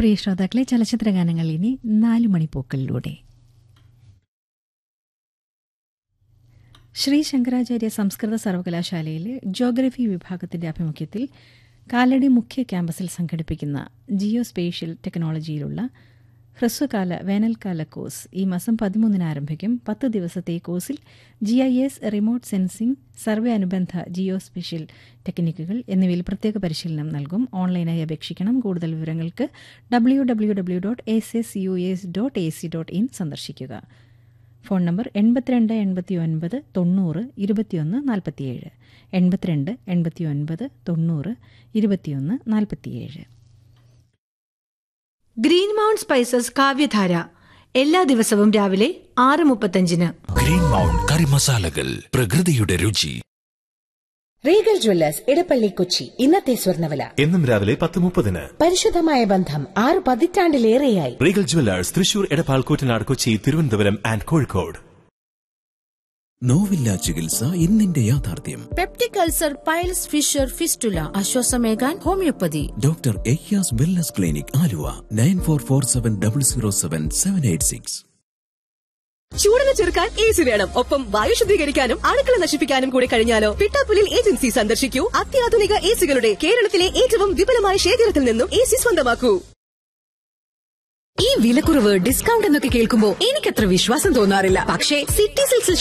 പ്രിയ ശ്രോതാക്കളെ ചലച്ചിത്ര ഗാനങ്ങൾ ഇനി നാലു മണിപ്പൂക്കളിലൂടെ ശ്രീ ശങ്കരാചാര്യ സംസ്കൃത സർവകലാശാലയിലെ ജോഗ്രഫി വിഭാഗത്തിന്റെ ആഭിമുഖ്യത്തിൽ കാലടി മുഖ്യ ക്യാമ്പസിൽ സംഘടിപ്പിക്കുന്ന ജിയോ സ്പേഷ്യൽ ടെക്നോളജിയിലുള്ള ഹ്രസ്വകാല വേനൽക്കാല കോഴ്സ് ഈ മാസം പതിമൂന്നിന് ആരംഭിക്കും പത്ത് ദിവസത്തെ ഈ കോഴ്സിൽ G I S remote sensing survey അനുബന്ധ ജിയോ സ്പെഷ്യൽ ടെക്നിക്കുകൾ എന്നിവയിൽ പ്രത്യേക പരിശീലനം നൽകും ഓൺലൈനായി അപേക്ഷിക്കണം കൂടുതൽ വിവരങ്ങൾക്ക് W W W dot S S U S dot A C dot in സന്ദർശിക്കുക ഫോൺ നമ്പർ എൺപത്തിരണ്ട് എൺപത്തി ഒൻപത് തൊണ്ണൂറ് ഇരുപത്തിയൊന്ന് നാൽപ്പത്തിയേഴ് എൺപത്തിരണ്ട് എൺപത്തി ഒൻപത് തൊണ്ണൂറ് ഇരുപത്തിയൊന്ന് നാൽപ്പത്തിയേഴ് ഗ്രീൻ മൗണ്ട് സ്പൈസസ് കാവ്യധാര എല്ലാ ദിവസവും രാവിലെ ആറ് മുപ്പത്തഞ്ചിന് ഗ്രീൻ മൗണ്ട് കറി മസാലകൾ പ്രകൃതിയുടെ രുചി റീഗൽ ജ്വല്ലേഴ്സ് ഇടപ്പള്ളി കൊച്ചി ഇന്നത്തെ സ്വർണ്ണവില എന്നും രാവിലെ പത്ത് മുപ്പതിന് പരിശുദ്ധമായ ബന്ധം ആറ് പതിറ്റാണ്ടിലേറെയായി Regal jewellers Thrissur Edappal Koottanad Kochi Thiruvananthapuram and Kozhikode നോവില്ല ചികിത്സ ഇന്നിന്റെ യാഥാർത്ഥ്യം peptic ulcer piles fissure fistula ആശ്വാസമേകാൻ ഹോമിയോപ്പതി ഡോക്ടർ എയ്യാസ് wellness clinic Aluva nine four four seven double zero seven seven eight six ചൂടിനെ ചെറുക്കാൻ എ സി വേണം ഒപ്പം വായു ശുദ്ധീകരിക്കാനും അണുക്കളെ നശിപ്പിക്കാനും കൂടി കഴിഞ്ഞാലോ പിട്ടാപ്പുലിൽ ഏജൻസി സന്ദർശിക്കൂ അത്യാധുനിക എ സികളുടെ കേരളത്തിലെ ഏറ്റവും വിപുലമായ ശേഖരത്തിൽ നിന്നും എ സി സ്വന്തമാക്കൂ ഈ വിലക്കുറവ് ഡിസ്കൗണ്ട് എന്നൊക്കെ കേൾക്കുമ്പോ എനിക്കത്ര വിശ്വാസം തോന്നാറില്ല പക്ഷേ സിറ്റി സിൽസിൽ